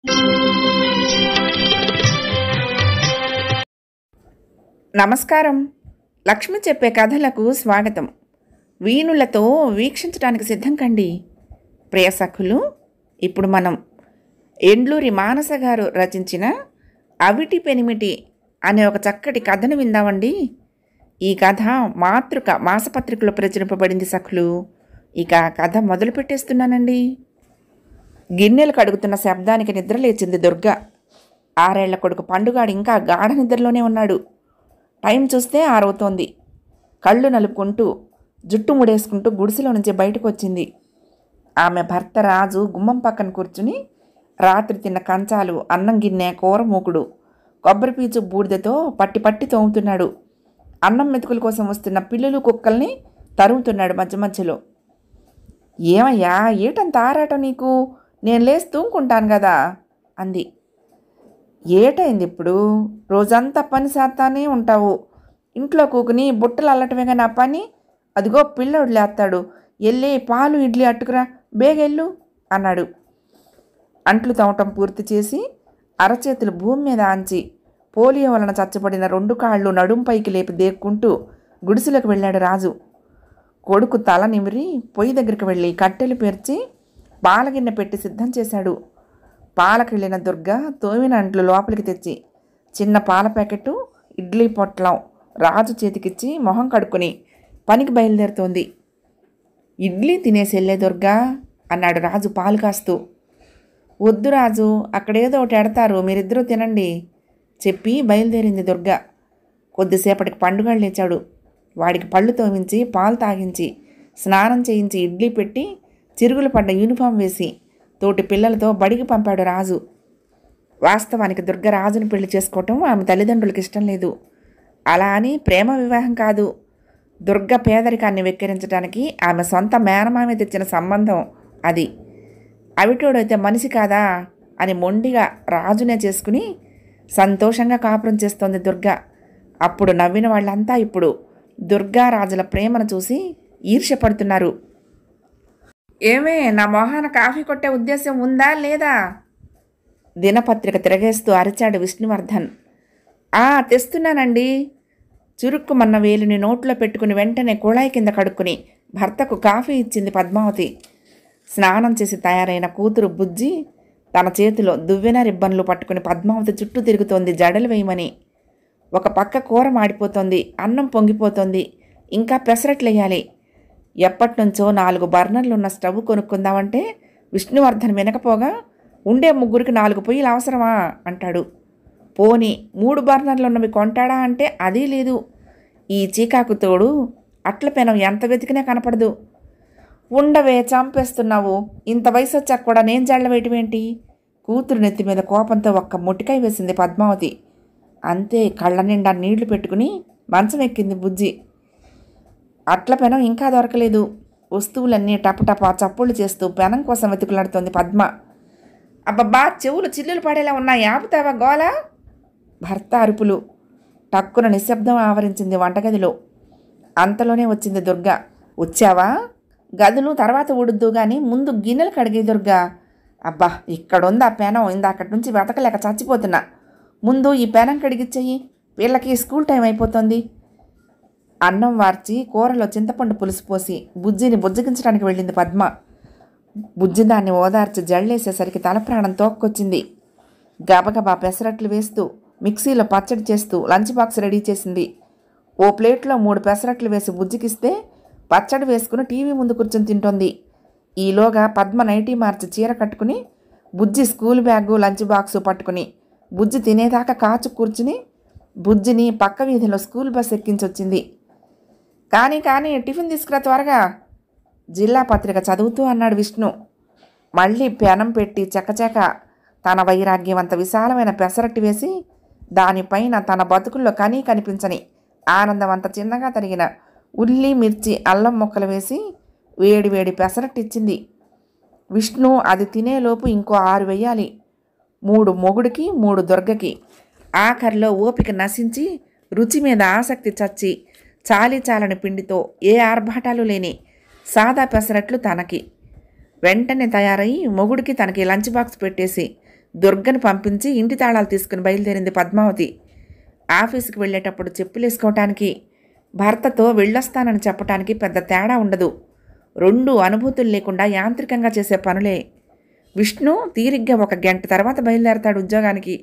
నమస్కారం లక్ష్మి చెప్పే కథలకు స్వాగతం వీణులతో వీక్షించడానికి సిద్ధం కండి ప్రియ సఖులు ఇప్పుడు మనం ఎండ్లూరి మానస గారు రచించిన అవిటి పెనిమిటి అనే ఒక చక్కటి కథను విందామండి ఈ కథ మాతృక మాసపత్రికలో ప్రచురింపబడింది సఖులు ఇక కథ మొదలు పెట్టేస్తున్నానండి గిన్నెలు కడుగుతున్న శబ్దానికి నిద్ర లేచింది దుర్గ ఆరేళ్ల కొడుకు పండుగాడు ఇంకా గాఢ నిద్రలోనే ఉన్నాడు టైం చూస్తే ఆరవుతోంది కళ్ళు నలుపుకుంటూ జుట్టు ముడేసుకుంటూ గుడిసెలో నుంచి బయటకు వచ్చింది ఆమె భర్త రాజు గుమ్మం పక్కన కూర్చుని రాత్రి తిన్న కంచాలు అన్నం గిన్నె కూర మూకుడు కొబ్బరి పీచు బూడిదతో పట్టి పట్టి తోముతున్నాడు అన్నం మెతుకుల కోసం వస్తున్న పిల్లులు కుక్కల్ని తరుముతున్నాడు మధ్య మధ్యలో ఏమయ్యా ఏటంత ఆరాటం నీకు నేను లేచి తూముకుంటాను కదా అంది ఏటైంది ఇప్పుడు రోజంతా పని చేస్తానే ఉంటావు ఇంట్లో కూకుని బుట్టలు అల్లటమేగా నా పని అదిగో పిల్లోడు లేస్తాడు ఎల్లి పాలు ఇడ్లీ అట్టుకురా బేగెళ్ళు అన్నాడు అంట్లు తవ్వటం పూర్తి చేసి అరచేతులు భూమి మీద ఆంచి పోలియో వలన చచ్చబడిన రెండు కాళ్ళు నడుం పైకి లేపి దేక్కుంటూ గుడిసెలకు వెళ్ళాడు రాజు కొడుకు తల నిమిరి పొయ్యి దగ్గరికి వెళ్ళి కట్టెలు పేర్చి పాలగిన్నె పెట్టి సిద్ధం చేశాడు పాలకెళ్ళిన దుర్గ తోమిన అంట్లు లోపలికి తెచ్చి చిన్న పాల ప్యాకెట్టు ఇడ్లీ పొట్లం రాజు చేతికిచ్చి మొహం కడుక్కుని పనికి బయలుదేరుతోంది ఇడ్లీ తినేసి వెళ్ళే దుర్గా అన్నాడు రాజు పాలు కాస్తూ వద్దు రాజు అక్కడేదో ఒకటి ఎడతారు మీరిద్దరూ తినండి చెప్పి బయలుదేరింది దుర్గ కొద్దిసేపటికి పండుగ లేచాడు వాడికి పళ్ళు తోమించి పాలు తాగించి స్నానం చేయించి ఇడ్లీ పెట్టి చిరుగులు పడ్డ యూనిఫామ్ వేసి తోటి పిల్లలతో బడికి పంపాడు రాజు వాస్తవానికి దుర్గ రాజును పెళ్లి చేసుకోవటం ఆమె తల్లిదండ్రులకు ఇష్టం లేదు అలా అని ప్రేమ వివాహం కాదు దుర్గ పేదరికాన్ని వెక్కిరించడానికి ఆమె సొంత మేనమామ తెచ్చిన సంబంధం అది అవిటోడైతే మనిషి కాదా అని మొండిగా రాజునే చేసుకుని సంతోషంగా కాపురం చేస్తోంది దుర్గ అప్పుడు నవ్విన వాళ్ళంతా ఇప్పుడు దుర్గా రాజుల ప్రేమను చూసి ఈర్ష్యపడుతున్నారు ఏమే నా మొహాన కాఫీ కొట్టే ఉద్దేశం ఉందా లేదా దినపత్రిక తిరగేస్తూ అరిచాడు విష్ణువర్ధన్ ఆ తెస్తున్నానండి చురుక్కుమన్న వేలుని నోట్లో పెట్టుకుని వెంటనే కుళాయి కింద కడుక్కుని భర్తకు కాఫీ ఇచ్చింది పద్మావతి స్నానం చేసి తయారైన కూతురు బుజ్జి తన చేతిలో దువ్వెన రిబ్బన్లు పట్టుకుని పద్మావతి చుట్టూ తిరుగుతోంది జడలు వేయమని ఒక పక్క కూర మాడిపోతోంది అన్నం పొంగిపోతోంది ఇంకా పెసరట్లు వేయాలి ఎప్పటి నుంచో నాలుగు బర్నర్లు ఉన్న స్టవ్ కొనుక్కుందామంటే విష్ణువర్ధన్ వినకపోగా ఉండే ముగ్గురికి నాలుగు పొయ్యిలు అవసరమా అంటాడు పోని మూడు బర్నర్లు ఉన్నవి కొంటాడా అంటే అదీ లేదు ఈ చీకాకు తోడు అట్ల పెనం ఎంత వెతికినా కనపడదు ఉండవే చంపేస్తున్నావు ఇంత వయసు వచ్చాక కూడా నేను జళ్ళ వేయటమేంటి కూతురు నెత్తి మీద కోపంతో ఒక్క ముట్టికాయ వేసింది పద్మావతి అంతే కళ్ళ నిండా నీళ్లు పెట్టుకుని మంచం ఎక్కింది బుజ్జి అట్ల పెనం ఇంకా దొరకలేదు వస్తువులన్నీ టపటపా చప్పుళ్ళు చేస్తూ పెనం కోసం వెతుకులాడుతోంది పద్మ అబ్బబ్బా చెవులు చిల్లులు పడేలా ఉన్నాయి ఆపుతావా గోలా భర్త అరుపులు టక్కున నిశ్శబ్దం ఆవరించింది వంటగదిలో అంతలోనే వచ్చింది దుర్గ వచ్చావా గదులు తర్వాత ఉడుద్దు గాని ముందు గిన్నెలు కడిగే దుర్గా అబ్బా ఇక్కడుంది ఆ పెనం ఇందాకటి నుంచి వెతకలేక చచ్చిపోతున్నా ముందు ఈ పెనం కడిగిచ్చేయి వీళ్ళకి స్కూల్ టైం అయిపోతుంది అన్నం వార్చి కూరలో చింతపండు పులుసు పోసి బుజ్జిని బుజ్జగించడానికి వెళ్ళింది పద్మ బుజ్జి దాన్ని ఓదార్చి జల్లేసేసరికి తల ప్రాణం తోక్కొచ్చింది గబగబా పెసరట్లు వేస్తూ మిక్సీలో పచ్చడి చేస్తూ లంచ్ బాక్స్ రెడీ చేసింది ఓ ప్లేట్లో మూడు పెసరట్లు వేసి బుజ్జికిస్తే పచ్చడి వేసుకుని టీవీ ముందు కూర్చొని తింటోంది ఈలోగా పద్మ నైటీ మార్చి చీర కట్టుకుని బుజ్జి స్కూల్ బ్యాగు లంచ్ బాక్సు పట్టుకుని బుజ్జి తినేదాకా కాచు కూర్చుని బుజ్జిని పక్క వీధిలో స్కూల్ బస్ ఎక్కించొచ్చింది కానీ కానీ టిఫిన్ తీసుకురా త్వరగా జిల్లా పత్రిక చదువుతూ అన్నాడు విష్ణు మళ్ళీ పెనం పెట్టి చకచక తన వైరాగ్యవంత విశాలమైన పెసరట్టు వేసి దానిపైన తన బతుకుల్లో కనీ కనిపించని ఆనందవంత చిన్నగా తరిగిన ఉల్లి మిర్చి అల్లం ముక్కలు వేసి వేడి వేడి పెసరట్టు ఇచ్చింది విష్ణు అది తినేలోపు ఇంకో ఆరు వెయ్యాలి మూడు మొగుడికి మూడు దుర్గకి ఆఖరిలో ఓపిక నశించి రుచి మీద ఆసక్తి చచ్చి చాలి చాలని పిండితో ఏ ఆర్భాటాలు లేని సాదా పెసరట్లు తనకి వెంటనే తయారై మొగుడికి తనకి లంచ్ బాక్స్ పెట్టేసి దుర్గను పంపించి ఇంటి తాళాలు తీసుకుని బయలుదేరింది పద్మావతి ఆఫీస్కి వెళ్ళేటప్పుడు చెప్పులేసుకోవటానికి భర్తతో వెళ్ళొస్తానని చెప్పటానికి పెద్ద తేడా ఉండదు రెండు అనుభూతులు లేకుండా యాంత్రికంగా చేసే పనులే విష్ణు తీరిగ్గా ఒక గంట తర్వాత బయలుదేరతాడు ఉద్యోగానికి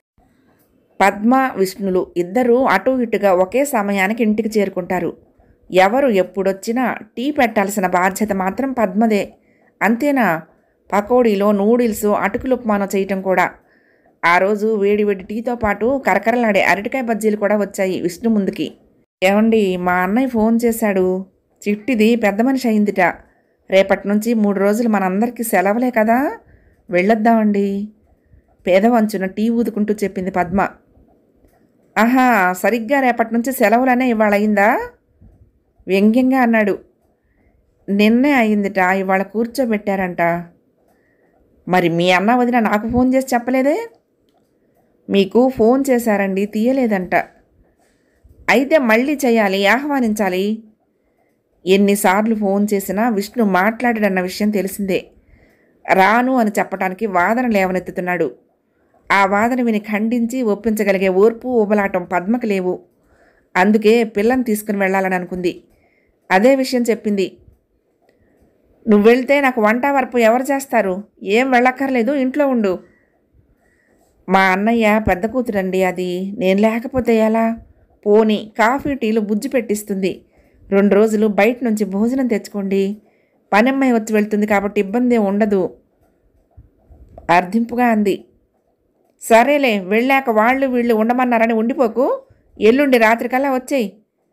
పద్మ విష్ణులు ఇద్దరూ అటు ఇటుగా ఒకే సమయానికి ఇంటికి చేరుకుంటారు ఎవరు ఎప్పుడొచ్చినా టీ పెట్టాల్సిన బాధ్యత మాత్రం పద్మదే అంతేనా పకోడీలో నూడిల్స్ అటుకులు ఉప్మానం చేయటం కూడా ఆ రోజు వేడి వేడి టీతో పాటు కరకరలాడే అరటికాయ బజ్జీలు కూడా వచ్చాయి విష్ణు ముందుకి ఏమండి మా అన్నయ్య ఫోన్ చేశాడు చిట్టిది పెద్ద మనిషి అయిందిట రేపటి నుంచి మూడు రోజులు మనందరికీ సెలవులే కదా వెళ్ళొద్దామండి పేదవంచున టీ ఊదుకుంటూ చెప్పింది పద్మ ఆహా సరిగ్గా రేపటి నుంచి సెలవులనే ఇవాళ అయిందా వ్యంగ్యంగా అన్నాడు నిన్నే అయిందిట ఇవాళ కూర్చోబెట్టారంట మరి మీ అన్న వదిన నాకు ఫోన్ చేసి చెప్పలేదే మీకు ఫోన్ చేశారండి తీయలేదంట అయితే మళ్ళీ చేయాలి ఆహ్వానించాలి ఎన్నిసార్లు ఫోన్ చేసినా విష్ణు మాట్లాడాడన్న విషయం తెలిసిందే రాను అని చెప్పడానికి వాదన లేవనెత్తుతున్నాడు ఆ వాదన విని ఖండించి ఒప్పించగలిగే ఓర్పు ఊబలాటం పద్మకు లేవు అందుకే పిల్లని తీసుకుని వెళ్ళాలని అనుకుంది అదే విషయం చెప్పింది నువ్వు వెళ్తే నాకు వంట వరపు ఎవరు చేస్తారు ఏం వెళ్ళక్కర్లేదు ఇంట్లో ఉండు మా అన్నయ్య పెద్ద కూతురండి అది నేను లేకపోతే ఎలా పోని కాఫీ టీలు బుజ్జి పెట్టిస్తుంది రెండు రోజులు బయట నుంచి భోజనం తెచ్చుకోండి పనమ్మాయి వచ్చి వెళ్తుంది కాబట్టి ఇబ్బంది ఏం ఉండదు అర్థింపుగా అంది సరేలే వెళ్ళాక వాళ్ళు వీళ్ళు ఉండమన్నారని ఉండిపోకు ఎల్లుండి రాత్రికల్లా వచ్చేయి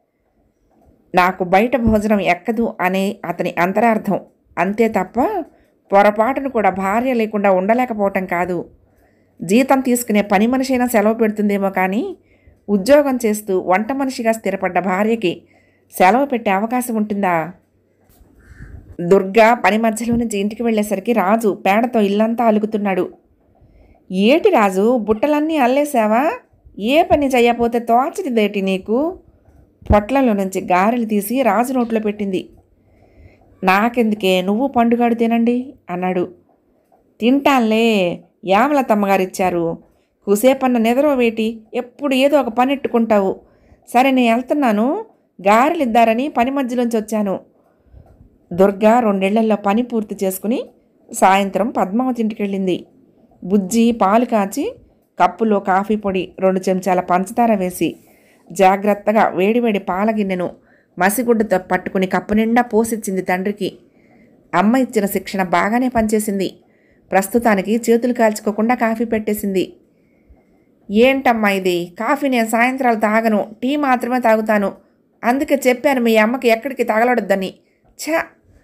నాకు బయట భోజనం ఎక్కదు అనే అతని అంతరార్థం అంతే తప్ప పొరపాటును కూడా భార్య లేకుండా ఉండలేకపోవటం కాదు జీతం తీసుకునే పని మనిషి అయినా సెలవు పెడుతుందేమో కానీ ఉద్యోగం చేస్తూ వంట మనిషిగా స్థిరపడ్డ భార్యకి సెలవు పెట్టే అవకాశం ఉంటుందా దుర్గా పని మధ్యలో నుంచి ఇంటికి వెళ్ళేసరికి రాజు పేడతో ఇల్లంతా అలుగుతున్నాడు ఏటి రాజు బుట్టలన్నీ అల్లేసావా ఏ పని చేయకపోతే తోచటిదేటి నీకు పొట్లలో నుంచి గారెలు తీసి రాజు నోట్లో పెట్టింది నాకెందుకే నువ్వు పండుగాడు తినండి అన్నాడు తింటాన్లే యామలతమ్మగారు ఇచ్చారు కుసేపన్న నిద్ర వేటి ఎప్పుడు ఏదో ఒక పని ఎట్టుకుంటావు సరే నేను వెళ్తున్నాను గారెలు ఇద్దారని పని మధ్యలోంచి వచ్చాను దుర్గా రెండేళ్లలో పని పూర్తి చేసుకుని సాయంత్రం పద్మావతి ఇంటికి వెళ్ళింది బుజ్జి పాలు కాచి కప్పులో కాఫీ పొడి రెండు చెంచాల పంచదార వేసి జాగ్రత్తగా వేడివేడి పాల గిన్నెను మసిగుడ్డతో పట్టుకుని కప్పు నిండా పోసిచ్చింది తండ్రికి అమ్మ ఇచ్చిన శిక్షణ బాగానే పనిచేసింది ప్రస్తుతానికి చేతులు కాల్చుకోకుండా కాఫీ పెట్టేసింది ఏంటమ్మా ఇది కాఫీ నేను సాయంత్రాలు తాగను టీ మాత్రమే తాగుతాను అందుకే చెప్పాను మీ అమ్మకి ఎక్కడికి తగలడొద్దని ఛ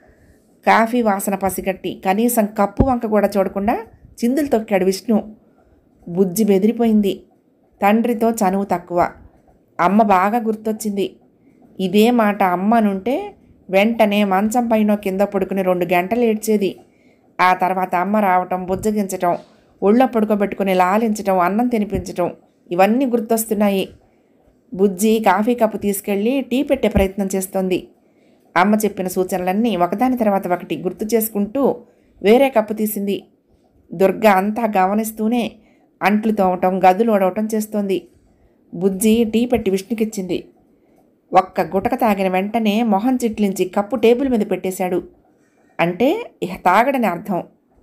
కాఫీ వాసన పసిగట్టి కనీసం కప్పు వంక కూడా చూడకుండా చిందులు తొక్కాడు విష్ణు బుజ్జి బెదిరిపోయింది తండ్రితో చనువు తక్కువ అమ్మ బాగా గుర్తొచ్చింది ఇదే మాట అమ్మనుంటే వెంటనే మంచం పైన కింద పడుకుని రెండు గంటలు ఏడ్చేది ఆ తర్వాత అమ్మ రావటం బుజ్జగించటం ఒళ్ళో పడుకోబెట్టుకుని లాలించటం అన్నం తినిపించటం ఇవన్నీ గుర్తొస్తున్నాయి బుజ్జి కాఫీ కప్పు తీసుకెళ్ళి టీ పెట్టే ప్రయత్నం చేస్తోంది అమ్మ చెప్పిన సూచనలన్నీ ఒకదాని తర్వాత ఒకటి గుర్తు చేసుకుంటూ వేరే కప్పు తీసింది దుర్గ అంతా గమనిస్తూనే అంట్లు తోమటం గదులు ఓడవటం చేస్తోంది బుజ్జి టీ పెట్టి విష్ణుకిచ్చింది ఒక్క గుటక తాగిన వెంటనే మొహం చిట్లించి కప్పు టేబుల్ మీద పెట్టేశాడు అంటే ఇక తాగడని అర్థం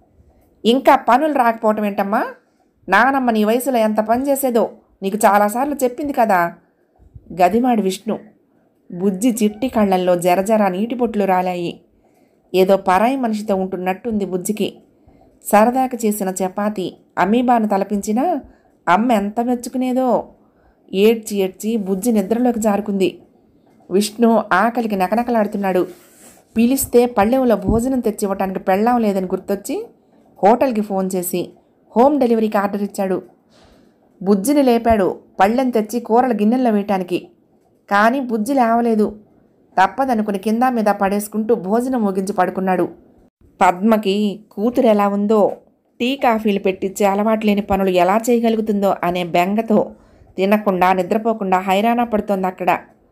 ఇంకా పనులు రాకపోవటం ఏంటమ్మా నానమ్మ నీ వయసులో ఎంత పని చేసేదో నీకు చాలాసార్లు చెప్పింది కదా గదిమాడి విష్ణు బుజ్జి చిట్టి కళ్ళల్లో జరజర నీటి పొట్లు రాలాయి ఏదో పరాయి మనిషితో ఉంటున్నట్టుంది బుజ్జికి సరదాకి చేసిన చపాతి అమీబాను తలపించినా అమ్మ ఎంత మెచ్చుకునేదో ఏడ్చి ఏడ్చి బుజ్జి నిద్రలోకి జారుకుంది విష్ణు ఆకలికి నకనకలాడుతున్నాడు పిలిస్తే పళ్ళెంలో భోజనం తెచ్చివ్వటానికి పెళ్ళాం లేదని గుర్తొచ్చి హోటల్కి ఫోన్ చేసి హోమ్ డెలివరీకి ఆర్డర్ ఇచ్చాడు బుజ్జిని లేపాడు పళ్ళెం తెచ్చి కూరల గిన్నెల్లో వేయటానికి కానీ బుజ్జి లేవలేదు తప్పదనుకుని కింద మీద పడేసుకుంటూ భోజనం ముగించి పడుకున్నాడు పద్మకి కూతురు ఎలా ఉందో టీ కాఫీలు పెట్టించే అలవాటు లేని పనులు ఎలా చేయగలుగుతుందో అనే బెంగతో తినకుండా నిద్రపోకుండా హైరాణ పడుతోంది అక్కడ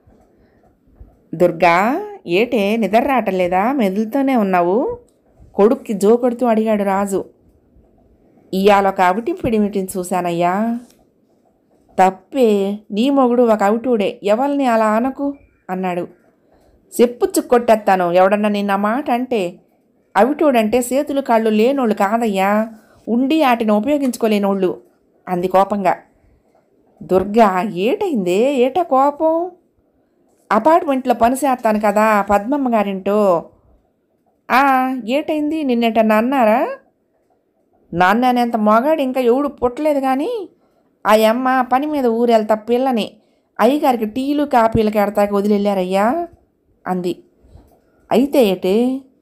దుర్గా ఏటే నిద్ర రావటం లేదా మెదులుతూనే ఉన్నావు కొడుక్కి జో కొడుతూ అడిగాడు రాజు ఇవాళ ఒక అవిటి పిడిమిటిని చూశానయ్యా తప్పే నీ మొగుడు ఒక అవిటుడే ఎవరిని అలా అనకు అన్నాడు చెప్పుచ్చు కొట్టేస్తాను ఎవడన్నా నిన్న మాట అంటే అవిటోడంటే చేతులు కాళ్ళు లేనోళ్ళు కాదయ్యా ఉండి వాటిని ఉపయోగించుకోలేనోళ్ళు అంది కోపంగా దుర్గా ఏటైందే ఏట కోపం అపార్ట్మెంట్లో పని చేస్తాను కదా పద్మమ్మ గారింటో ఆ ఏటైంది నిన్నెటన్నా అన్నారా నాన్న అనేంత మొగాడు ఇంకా ఎవడు పుట్టలేదు కానీ ఆ అమ్మ పని మీద ఊరెళ్తా పిల్లని అయ్యగారికి టీలు కాపీలు కెడతాకి వదిలేళ్ళారయ్యా అంది అయితే ఏటి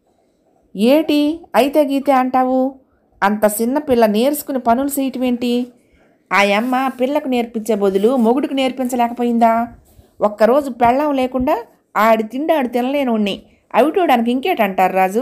ఏటి అయితే గీతే అంటావు అంత చిన్న పిల్ల నేర్చుకుని పనులు చేయటం ఏంటి ఆ అమ్మ పిల్లకు నేర్పించే బదులు మొగుడికి నేర్పించలేకపోయిందా ఒక్కరోజు పెళ్ళం లేకుండా ఆడి తిండి ఆడు తినలేనుణ్ణి అవిటోడానికి ఇంకేటంటారు రాజు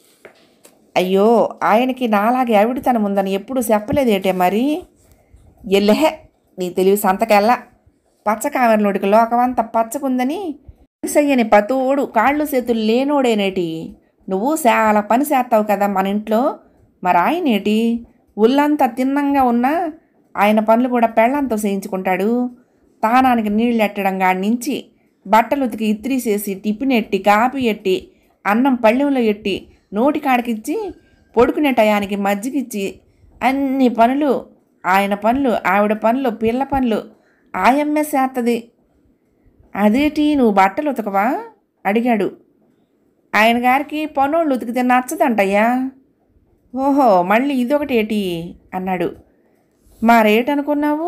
అయ్యో ఆయనకి నాలాగే అవిడితనం ఉందని ఎప్పుడు చెప్పలేదేటే మరి ఎల్లెహే నీ తెలివి సంతకెల్లా పచ్చకామెరలోడికి లోకమంతా పచ్చకుందని సయ్యని పతోడు కాళ్ళు చేతులు లేనోడేనేటి నువ్వు చాలా పని చేస్తావు కదా మన ఇంట్లో మరి ఆయనేటి ఒళ్ళంతా తిన్నంగా ఉన్నా ఆయన పనులు కూడా పెళ్ళంతో చేయించుకుంటాడు తానానికి నీళ్ళు ఎట్టడం కాడి నుంచి బట్టలు ఉతికి ఇత్రీసేసి టిఫిన్ ఎట్టి కాపీ ఎట్టి అన్నం పళ్ళెంలో ఎట్టి నోటి కాడికిచ్చి పొడుకునే టయానికి మజ్జిగిచ్చి అన్ని పనులు ఆయన పనులు ఆవిడ పనులు పిల్ల పనులు ఆయమ్మే చేస్తుంది అదేటి నువ్వు బట్టలు ఉతకవా అడిగాడు ఆయన గారికి పనోళ్ళు ఉతికితే నచ్చదంటయ్యా ఓహో మళ్ళీ ఇదొకటి ఏటి అన్నాడు మరేటనుకున్నావు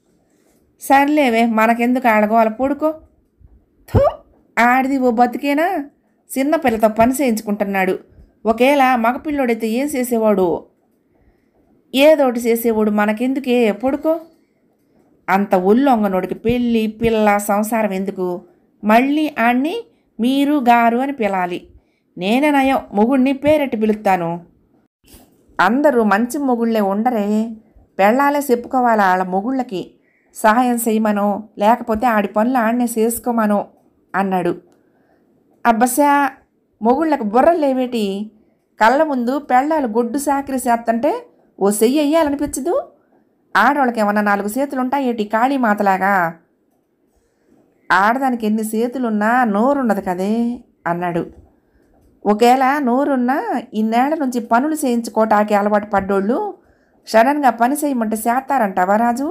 సర్లేవే మనకెందుకు ఆడగోల పడుకో థూ ఆడిది ఓ బతికేనా చిన్న పిల్లతో పని చేయించుకుంటున్నాడు ఒకేలా మగపిల్లోడైతే ఏం చేసేవాడు ఏదోటి చేసేవాడు మనకెందుకే పడుకో అంత ఒళ్ళొంగనోడికి పెళ్ళి పిల్ల సంసారం ఎందుకు మళ్ళీ ఆణ్ణి మీరు గారు అని పిలాలి నేనే నయం మొగుడిని పేరెట్టి పిలుస్తాను అందరూ మంచి మొగుళ్ళే ఉండరే పెళ్ళాలే చెప్పుకోవాలి వాళ్ళ మొగుళ్ళకి సహాయం చేయమనో లేకపోతే ఆడి పనులు ఆడనే చేసుకోమనో అన్నాడు అబ్బసా మొగుళ్ళకు బుర్రలు లేవేటి కళ్ళ ముందు పెళ్ళాలు గొడ్డు సాకిరి చేస్తంటే ఓ చెయ్యి వెయ్యాలనిపించదు ఆడవాళ్ళకి ఏమన్నా నాలుగు చేతులు ఉంటాయేటి కాళీమాతలాగా ఆడదానికి ఎన్ని చేతులున్నా నోరున్నది కదే అన్నాడు ఒకవేళ నోరున్నా ఇన్నేళ్ల నుంచి పనులు చేయించుకోటానికి అలవాటు పడ్డోళ్ళు సడన్గా పని చేయమంటే చేస్తారంటావా రాజు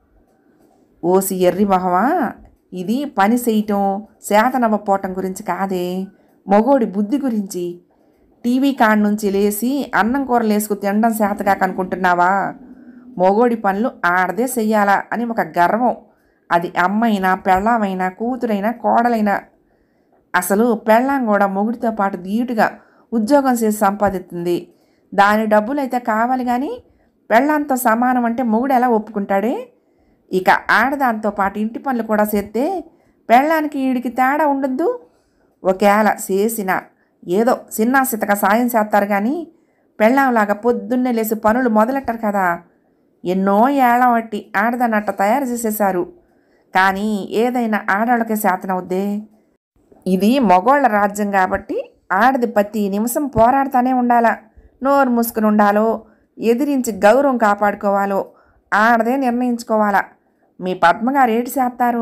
ఓసి ఎర్రి మొహమా ఇది పని చేయటం చేతనవ్వపోవటం గురించి కాదే మగోడి బుద్ధి గురించి టీవీ కాడ నుంచి లేచి అన్నం కూరలు వేసుకు తినడం చేతగాక అనుకుంటున్నావా మొగోడి పనులు ఆడదే చెయ్యాలా అని ఒక గర్వం అది అమ్మైనా పెళ్ళామైనా కూతురైనా కోడలైనా అసలు పెళ్ళాం కూడా మొగుడితో పాటు ధీటుగా ఉద్యోగం చేసి సంపాదిస్తుంది దాని డబ్బులు అయితే కావాలి కానీ పెళ్ళాంతో సమానం అంటే మొగుడు ఎలా ఒప్పుకుంటాడే ఇక ఆడదాంతో పాటు ఇంటి పనులు కూడా చేస్తే పెళ్ళానికి ఈడికి తేడా ఉండద్దు ఒకవేళ చేసిన ఏదో సిన్నాసితగా సాయం చేస్తారు కానీ పెళ్ళాంలాగా పొద్దున్నే లేచి పనులు మొదలెట్టరు కదా ఎన్నో ఏళ్ల బట్టి ఆడదన్నట్ట తయారు చేసేశారు కానీ ఏదైనా ఆడవాళ్ళకే శాతనవుద్దే ఇది మగోళ్ళ రాజ్యం కాబట్టి ఆడది ప్రతి నిమిషం పోరాడుతూనే ఉండాలా నోరు మూసుకుని ఉండాలో ఎదిరించి గౌరవం కాపాడుకోవాలో ఆడదే నిర్ణయించుకోవాలా మీ పద్మగారు ఏటి చేస్తారు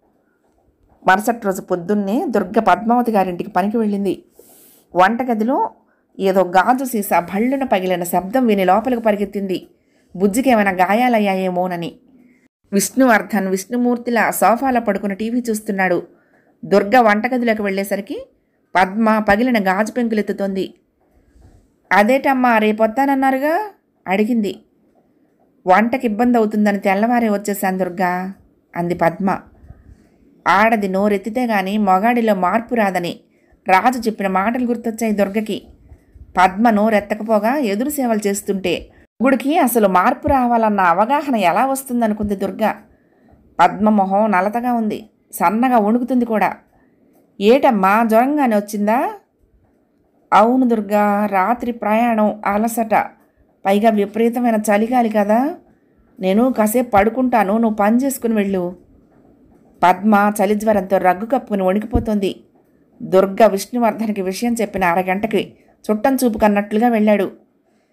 మరుసటి రోజు పొద్దున్నే దుర్గ పద్మావతి గారింటికి పనికి వెళ్ళింది వంటగదిలో ఏదో గాజు సీసా భళ్ళున పగిలిన శబ్దం విని లోపలికి పరిగెత్తింది బుజ్జికి ఏమైనా గాయాలయ్యాయేమోనని విష్ణువర్ధన్ విష్ణుమూర్తిలా సోఫాలో పడుకుని టీవీ చూస్తున్నాడు దుర్గ వంటగదిలోకి వెళ్ళేసరికి పద్మ పగిలిన గాజు పెంకులెత్తుతోంది అదేటమ్మా రేపొత్తానన్నారుగా అడిగింది వంటకి ఇబ్బంది అవుతుందని తెల్లవారే వచ్చేసాను దుర్గా అంది పద్మ ఆడది నోరెత్తితే గాని మొగాడిలో మార్పు రాదని రాజు చెప్పిన మాటలు గుర్తొచ్చాయి దుర్గకి పద్మ నోరెత్తకపోగా ఎదురు సేవలు చేస్తుంటే మొగుడికి అసలు మార్పు రావాలన్న అవగాహన ఎలా వస్తుందనుకుంది దుర్గ పద్మ మొహం నలతగా ఉంది సన్నగా వణుకుతుంది కూడా ఏటమ్మా జ్వరంగానే వచ్చిందా అవును దుర్గా రాత్రి ప్రయాణం అలసట పైగా విపరీతమైన చలిగాలి కదా నేను కాసేపు పడుకుంటాను నువ్వు పని చేసుకుని వెళ్ళు పద్మ చలి జ్వరంతో రగ్గు కప్పుకుని వణికిపోతుంది దుర్గ విష్ణువర్ధన్కి విషయం చెప్పిన అరగంటకి చుట్టం చూపు కన్నట్లుగా వెళ్ళాడు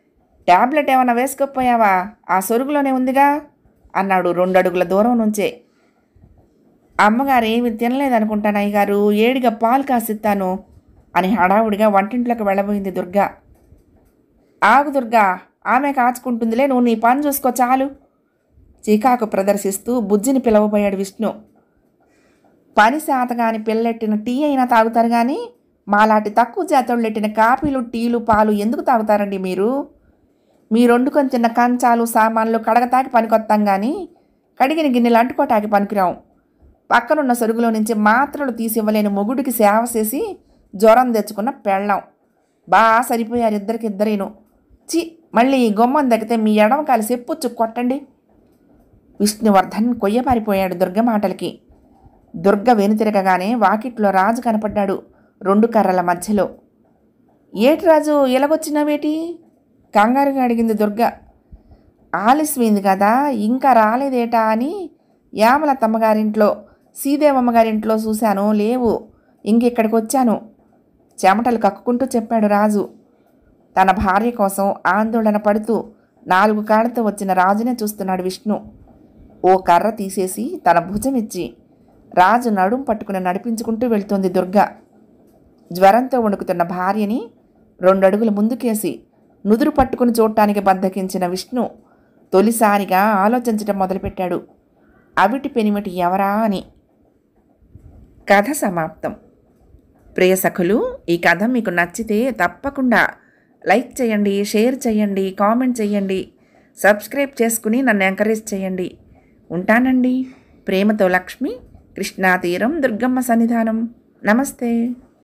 ట్యాబ్లెట్ ఏమైనా వేసుకోకపోయావా ఆ సొరుగులోనే ఉందిగా అన్నాడు రెండు అడుగుల దూరం నుంచే అమ్మగారు ఏమి తినలేదనుకుంటాను అయ్యగారు ఏడిగా పాలు కాసిస్తాను అని హడావుడిగా వంటింట్లోకి వెళ్ళబోయింది దుర్గా ఆగు దుర్గా ఆమె కాచుకుంటుందిలే నువ్వు నీ పని చూసుకో చాలు చీకాకు ప్రదర్శిస్తూ బుజ్జిని పిలవబోయాడు విష్ణు పని శాతగాని పిల్లెట్టిన టీ అయినా తాగుతారు కానీ మాలాంటి తక్కువ జాతోళ్ళెట్టిన కాఫీలు టీలు పాలు ఎందుకు తాగుతారండి మీరు మీ వండుకొని తిన్న కంచాలు సామాన్లు కడగతాకి పనికొత్తాం కానీ కడిగిన గిన్నెలు అంటుకోటాకి పనికిరాం పక్కనున్న సరుగులో నుంచి మాత్రలు తీసివ్వలేని మొగుడికి సేవ చేసి జ్వరం తెచ్చుకున్న పెళ్ళాం బాగా సరిపోయారు ఇద్దరికిద్దరేను చి మళ్ళీ ఈ గుమ్మం దక్కితే మీ ఎడమ కాలి సెప్పుచ్చు కొట్టండి విష్ణువర్ధన్ కొయ్యపారిపోయాడు దుర్గ మాటలకి దుర్గ వెనుతిరగగానే వాకిట్లో రాజు కనపడ్డాడు రెండు కర్రల మధ్యలో ఏటి రాజు ఎలాగొచ్చినావేటి కంగారుగా అడిగింది దుర్గ ఆలస్యమైంది కదా ఇంకా రాలేదేటా అని యామలతమ్మ గారింట్లో సీదేవమ్మ గారింట్లో చూశాను లేవు ఇంకెక్కడికి వచ్చాను చెమటలు కక్కుకుంటూ చెప్పాడు రాజు తన భార్య కోసం ఆందోళన పడుతూ నాలుగు కాళ్ళతో వచ్చిన రాజునే చూస్తున్నాడు విష్ణు ఓ కర్ర తీసేసి తన భుజమిచ్చి రాజు నడుం పట్టుకుని నడిపించుకుంటూ వెళ్తోంది దుర్గ జ్వరంతో వణుకుతున్న భార్యని రెండు అడుగులు ముందుకేసి నుదురు పట్టుకుని చూడటానికి బద్దకించిన విష్ణు తొలిసారిగా ఆలోచించటం మొదలుపెట్టాడు అవిటి పెనిమిటి ఎవరా అని కథ సమాప్తం ప్రియ సఖులు ఈ కథ మీకు నచ్చితే తప్పకుండా లైక్ చేయండి షేర్ చేయండి కామెంట్ చేయండి సబ్స్క్రైబ్ చేసుకుని నన్ను ఎంకరేజ్ చేయండి ఉంటానండి ప్రేమతో లక్ష్మి కృష్ణా తీరం దుర్గమ్మ సన్నిధానం నమస్తే